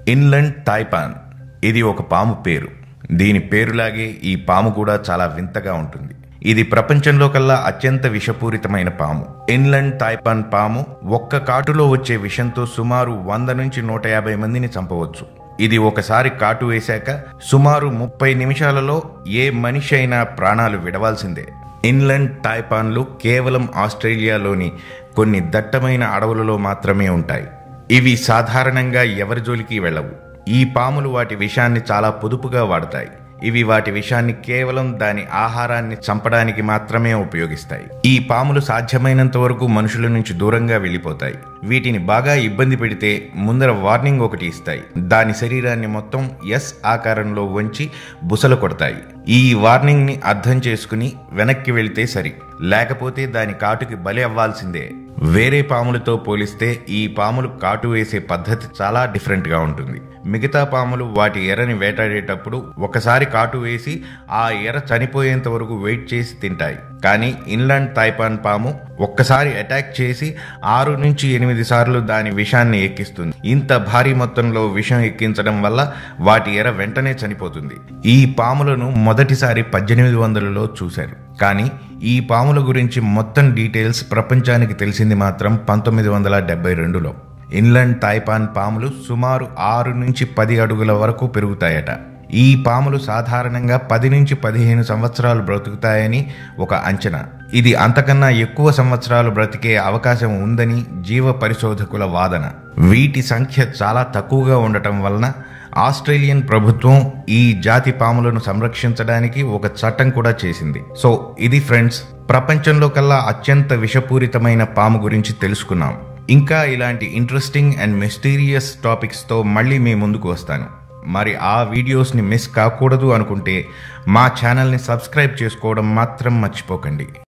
ఇన్లండ్ తాయ్పాన్ ఇది ఒక పాము పేరు దీని పేరులాగే ఈ పాము కూడా చాలా వింతగా ఉంటుంది ఇది ప్రపంచంలో కల్లా అత్యంత విషపూరితమైన పాము ఇన్లండ్ తాయ్పాన్ పాము ఒక్క కాటులో వచ్చే విషంతో సుమారు వంద నుంచి నూట యాభై మందిని చంపవచ్చు ఇది ఒకసారి కాటు వేశాక సుమారు ముప్పై నిమిషాలలో ఏ మనిషి అయినా ప్రాణాలు విడవాల్సిందే ఇన్లండ్ టాయ్పాన్లు కేవలం ఆస్ట్రేలియాలోని కొన్ని దట్టమైన అడవులలో మాత్రమే ఉంటాయి ఇవి సాధారణంగా ఎవరి జోలికి వెళ్ళవు ఈ పాములు వాటి విషాన్ని చాలా పొదుపుగా వాడతాయి ఇవి వాటి విషాన్ని కేవలం దాని ఆహారాన్ని చంపడానికి మాత్రమే ఉపయోగిస్తాయి ఈ పాములు సాధ్యమైనంత వరకు మనుషుల నుంచి దూరంగా వెళ్ళిపోతాయి వీటిని బాగా ఇబ్బంది పెడితే ముందర వార్నింగ్ ఒకటి ఇస్తాయి దాని శరీరాన్ని మొత్తం ఎస్ ఆకారంలో వంచి బుసలు కొడతాయి ఈ వార్నింగ్ ని అర్థం చేసుకుని వెనక్కి వెళితే సరి లేకపోతే దాని కాటుకి బలి అవ్వాల్సిందే వేరే పాములతో పోలిస్తే ఈ పాములు కాటు వేసే పద్ధతి చాలా డిఫరెంట్ గా ఉంటుంది మిగతా పాములు వాటి ఎరని వేటాడేటప్పుడు ఒకసారి కాటు వేసి ఆ ఎర చనిపోయేంత వరకు వెయిట్ చేసి తింటాయి కానీ ఇన్లాండ్ తైపాన్ పాము ఒక్కసారి అటాక్ చేసి ఆరు నుంచి ఎనిమిది సార్లు దాని విషాన్ని ఎక్కిస్తుంది ఇంత భారీ మొత్తంలో విషం ఎక్కించడం వల్ల వాటి ఎర వెంటనే చనిపోతుంది ఈ పాములను మొదటిసారి పద్దెనిమిది వందలలో చూశారు కానీ ఈ పాముల గురించి మొత్తం డీటెయిల్స్ ప్రపంచానికి తెలిసింది మాత్రం పంతొమ్మిది వందల డెబ్బై రెండులో ఇన్లాండ్ తాయ్పాన్ పాములు సుమారు ఆరు నుంచి పది అడుగుల వరకు పెరుగుతాయట ఈ పాములు సాధారణంగా పది నుంచి పదిహేను సంవత్సరాలు బ్రతుకుతాయని ఒక అంచనా ఇది అంతకన్నా ఎక్కువ సంవత్సరాలు బ్రతికే అవకాశం ఉందని జీవ పరిశోధకుల వాదన వీటి సంఖ్య చాలా తక్కువగా ఉండటం వలన ఆస్ట్రేలియన్ ప్రభుత్వం ఈ జాతి పాములను సంరక్షించడానికి ఒక చట్టం కూడా చేసింది సో ఇది ఫ్రెండ్స్ ప్రపంచంలో కల్లా అత్యంత విషపూరితమైన పాము గురించి తెలుసుకున్నాం ఇంకా ఇలాంటి ఇంట్రెస్టింగ్ అండ్ మిస్టీరియస్ టాపిక్స్తో మళ్ళీ మీ ముందుకు వస్తాను మరి ఆ వీడియోస్ని మిస్ కాకూడదు అనుకుంటే మా ఛానల్ని సబ్స్క్రైబ్ చేసుకోవడం మాత్రం మర్చిపోకండి